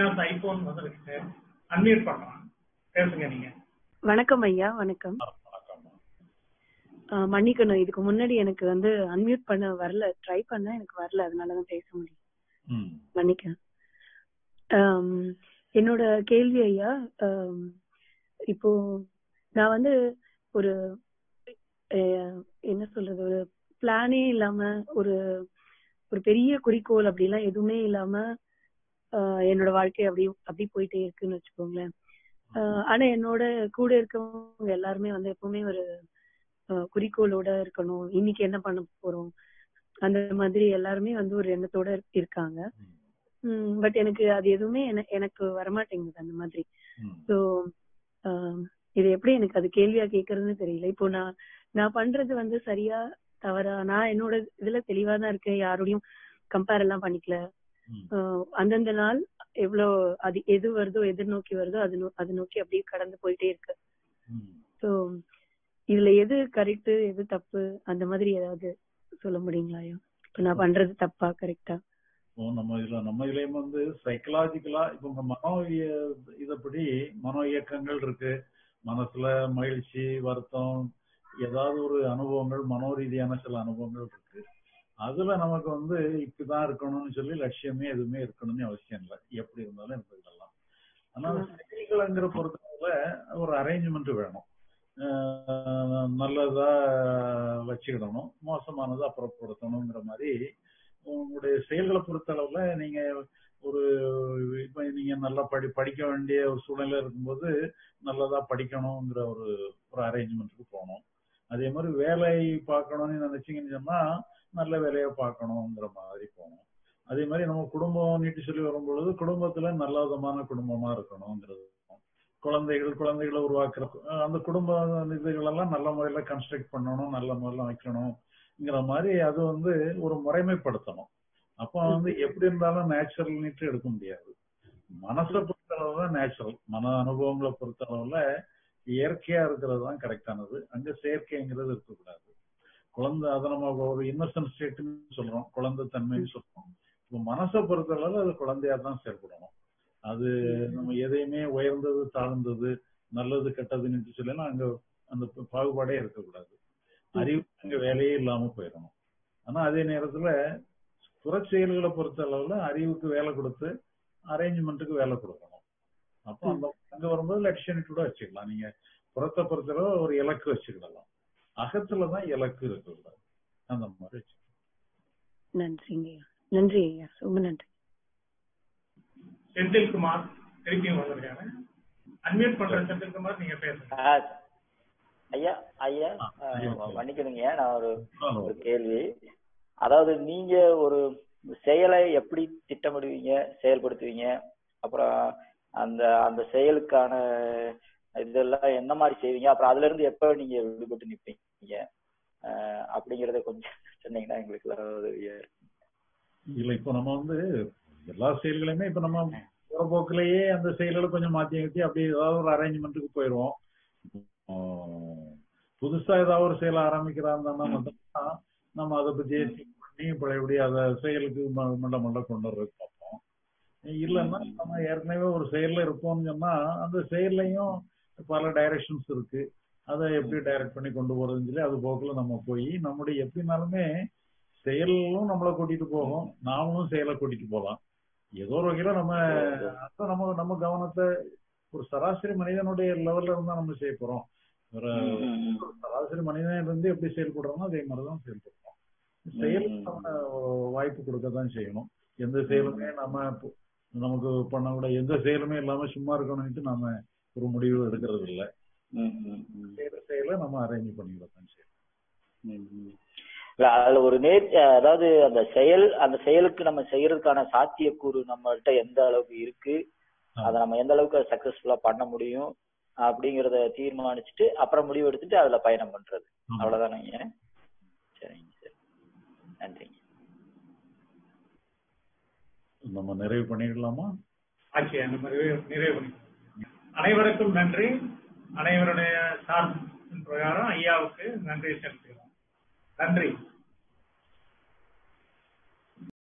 Srinivas iPhone வந்து unmute பண்றான் பேசுங்க நீங்க வணக்கம் ஐயா வணக்கம் ஆஹ் மன்னிக்கணும் இதுக்கு முன்னாடி எனக்கு வந்து அன்மியூட் பண்ண வரல ட்ரை பண்ண எனக்கு வரல அதனாலதான் பேச முடியும் ம் மன்னிக்க ஆம், என்னோட கேள்வி ஐயா ஆம், இப்போ நான் வந்து ஒரு அஹ், என்ன சொல்றது ஒரு பிளானே இல்லாம ஒரு ஒரு பெரிய குறிக்கோள் அப்படிலாம் எதுவுமே இல்லாம ஆஹ், என்னோட வாழ்க்கை அப்படி அப்படி போயிட்டே இருக்குன்னு வச்சுக்கோங்களேன் ஆஹ், ஆனா என்னோட கூட இருக்கவங்க எல்லாருமே வந்து எப்பவுமே ஒரு ஆஹ், குறிக்கோளோட இருக்கணும் இன்னைக்கு என்ன பண்ண போறோம் அந்த மாதிரி எல்லாருமே வந்து ஒரு எண்ணத்தோட இருக்காங்க பட் எனக்கு அது எதுவுமே என- எனக்கு வரமாட்டேங்குது அந்த மாதிரி ம் சோ இது எப்படி எனக்கு அது கேள்வியா கேக்குறதுன்னு தெரியல இப்போ நான் நான் பண்றது வந்து சரியா தவறா நான் என்னோட இதுல தெளிவா தான் இருக்கேன் யாரோடையும் கம்பேர் எல்லாம் பண்ணிக்கல ம். ஆஹ் அந்தந்த நாள் எவ்வளவு அது எது வருதோ எதிர்நோக்கி வருதோ அது நோ- அது நோக்கி அப்படியே கடந்து போயிட்டே இருக்கு ம் சோ இதுல எது கரெக்ட் எது தப்பு அந்த மாதிரி ஏதாவது சொல்ல முடியுங்களா ஐயா இப்ப நான் பண்றது தப்பா கரெக்டா இப்போ நம்ம இதுல நம்ம இதுலயும் வந்து சைக்கலாஜிக்கலா இப்போ உங்க மனோ இய- இதப்படி மனோ இயக்கங்கள் இருக்கு மனசுல மகிழ்ச்சி வருத்தம் ஏதாவது ஒரு அனுபவங்கள் மனோ ரீதியான சில அனுபவங்கள் இருக்கு அதுல நமக்கு வந்து இப்படிதான் இருக்கணும்னு சொல்லி லட்சியமே எதுவுமே இருக்கணும்னு அவசியம் இல்லை எப்படி இருந்தாலும் இருந்துக்கலாம் ஆனா செயல்கள்ங்கிற பொறுத்தவரை ஒரு அரேஞ்ச்மெண்ட் வேணும் அஹ் நல்லதா வச்சுக்கிடணும் மோசமானதை அப்புறப்படுத்தணுங்கிற மாதிரி உங்களுடைய செயல்களை பொறுத்தளவுல நீங்க ஒரு இப்ப நீங்க நல்லா படி படிக்க வேண்டிய ஒரு சூழ்நிலை இருக்கும்போது நல்லதா படிக்கணுங்கிற ஒரு ஒரு அரேஞ்ச்மெண்ட்டுக்கு போகணும் அதே மாதிரி வேலை பார்க்கணும்னு நினைச்சீங்கன்னு சொன்னா நல்ல வேலையை பார்க்கணுங்கிற மாதிரி போகணும் அதே மாதிரி நம்ம குடும்பம் நீட்டு சொல்லி வரும்பொழுது குடும்பத்துல நல்ல விதமான குடும்பமா இருக்கணுங்கிறது குழந்தைகள் குழந்தைகளை உருவாக்குற அஹ் அந்த குடும்ப இதுகளெல்லாம் நல்ல முறையில கன்ஸ்ட்ரக்ட் பண்ணணும் நல்ல முறையில வைக்கணும்ங்கிற மாதிரி அது வந்து ஒரு முறைமைப்படுத்தணும் அப்போ வந்து எப்படி இருந்தாலும் நேச்சுரல் நீட்டு எடுக்க முடியாது மனசை பொறுத்தளவு தான் நேச்சுரல் மன அனுபவங்களை பொறுத்தளவுல இயற்கையா இருக்கிறது தான் கரெக்டானது அங்க செயற்கைங்கிறது இருக்கக்கூடாது குழந்தை அதை நம்ம ஒரு இன்னசென்ட் ஸ்டேட்னு சொல்றோம் குழந்தை தன்மைன்னு சொல்றோம் இப்போ மனசை பொறுத்தளவு அது குழந்தையா தான் செயல்படணும் அது நம்ம எதையுமே உயர்ந்தது தாழ்ந்தது நல்லது கெட்டதுன்னு சொல்லலாம் அங்க அந்த பாகுபாடே இருக்கக்கூடாது அறிவு அங்க வேலையே இல்லாம போயிடணும் ஆனா அதே நேரத்துல புறச் செயல்களை பொறுத்த அளவுல அறிவுக்கு வேலை கொடுத்து அரேஞ்ச்மெண்ட்டுக்கு வேலை கொடுக்கணும் அப்போ அந்த அங்க வரும்போது லட்சியனிட்டோட வச்சுக்கலாம் நீங்க புறத்தை பொறுத்தளவு ஒரு இலக்கு வச்சுக்கிடலாம் அகத்துலதான் இலக்கு இருக்கக்கூடாது அந்த மாதிரி வச்சுக்கலாம். நன்றிங்க ஐயா நன்றி ஐயா ரொம்ப நன்றி செந்தில்குமார் திருப்பியும் வந்திருக்காங்க அன்மியூட் பண்ற செந்தில்குமார் நீங்க பேசுங்க ஆ, ஐயா ஐயா ஆ, ஆ, ஐயா, சொல்லுங்க. மன்னிக்கணுங்க நான் ஒரு ஆ, ஒரு கேள்வி அதாவது நீங்க ஒரு செயலை எப்படி திட்டமிடுவீங்க செயல்படுத்துவீங்க அப்புறம் அந்த அந்த செயலுக்கான இதெல்லாம் என்ன மாதிரி செய்வீங்க அப்புறம் அதுல இருந்து எப்ப நீங்க விடுபட்டு நிப்பீங்க ஆஹ் அப்படிங்கறத கொஞ்சம் சொன்னீங்கன்னா எங்களுக்கு எல்லாம் உதவியா இருக்கும். இல்ல இப்ப நம்ம வந்து எல்லா செயல்களையுமே இப்ப நம்ம போற போக்குலயே அந்த செயல்களை கொஞ்சம் மாத்தி மாத்தி அப்படி ஏதாவது ஒரு அரேஞ்ச்மெண்ட்டுக்கு போயிடுவோம் ஆஹ் புதுசா ஏதாவது ஒரு செயலை ஆரம்பிக்கிறாங்கன்னா மட்டும்தான் நம்ம அதை பத்தியே think பண்ணி பழையபடி அதை செயலுக்கு ம- மண்ட மண்ட கொண்டு வர்றதுக்கு பார்ப்போம் இல்லைன்னா நம்ம ஏற்கனவே ஒரு செயல்ல இருப்போம்னு சொன்னா அந்த செயல்லையும் பல டைரக்ஷன்ஸ் இருக்கு அதை எப்படி டைரக்ட் பண்ணி கொண்டு போறதுன்னு சொல்லி அது போக்குல நம்ம போய் நம்முடைய எப்படினாலுமே செயலும் நம்மளை கூட்டிட்டு போகும் நாமளும் செயலை கூட்டிட்டு போகலாம் ஏதோ ஒரு வகையில நம்ம அதான் நம்ம நம்ம கவனத்தை ஒரு சராசரி மனிதனுடைய லெவல்ல இருந்தா நம்ம செய்ய போறோம் ஒரு ம், ம், ஒரு சராசரி மனிதன் இருந்து எப்படி செயல்படுறோமோ அதே மாதிரிதான் செயல்படுறோம் செயலுக்கு ம். நம்ம வாய்ப்பு கொடுக்க தான் செய்யணும் எந்த செயலுமே நம்ம இப்போ நமக்கு பண்ணக்கூட எந்த செயலுமே இல்லாம சும்மா இருக்கணும்னு நாம ஒரு முடிவு எடுக்கிறது இல்ல ம், ம், ம். செய்யற செயலை நம்ம அரேஞ்ச் பண்ணிக்கிட தான் செய்யணும் ம், ம். இல்ல அதுல ஒரு நேர் அதாவது அந்த செயல் அந்த செயலுக்கு நம்ம செய்யறதுக்கான சாத்தியக்கூறு நம்மள்ட்ட எந்த அளவுக்கு இருக்கு அதை நம்ம எந்த அளவுக்கு சக்சஸ்ஃபுல்லா பண்ண முடியும் அப்படிங்கறத தீர்மானிச்சுட்டு அப்புறம் முடிவு எடுத்துட்டு அதுல பயணம் பண்றது ஆமா. அவ்வளவுதானங்க சரிங்க சரி நன்றிங்க நம்ம நிறைவு பண்ணிடலாமா ஆட்சி அந்த மாதிரி நிறைவு பண்ணிக்கலாம். அனைவருக்கும் நன்றி அனைவருடைய சார்பின் பிரகாரம் ஐயாவுக்கு நன்றி செலுத்துகிறோம் நன்றி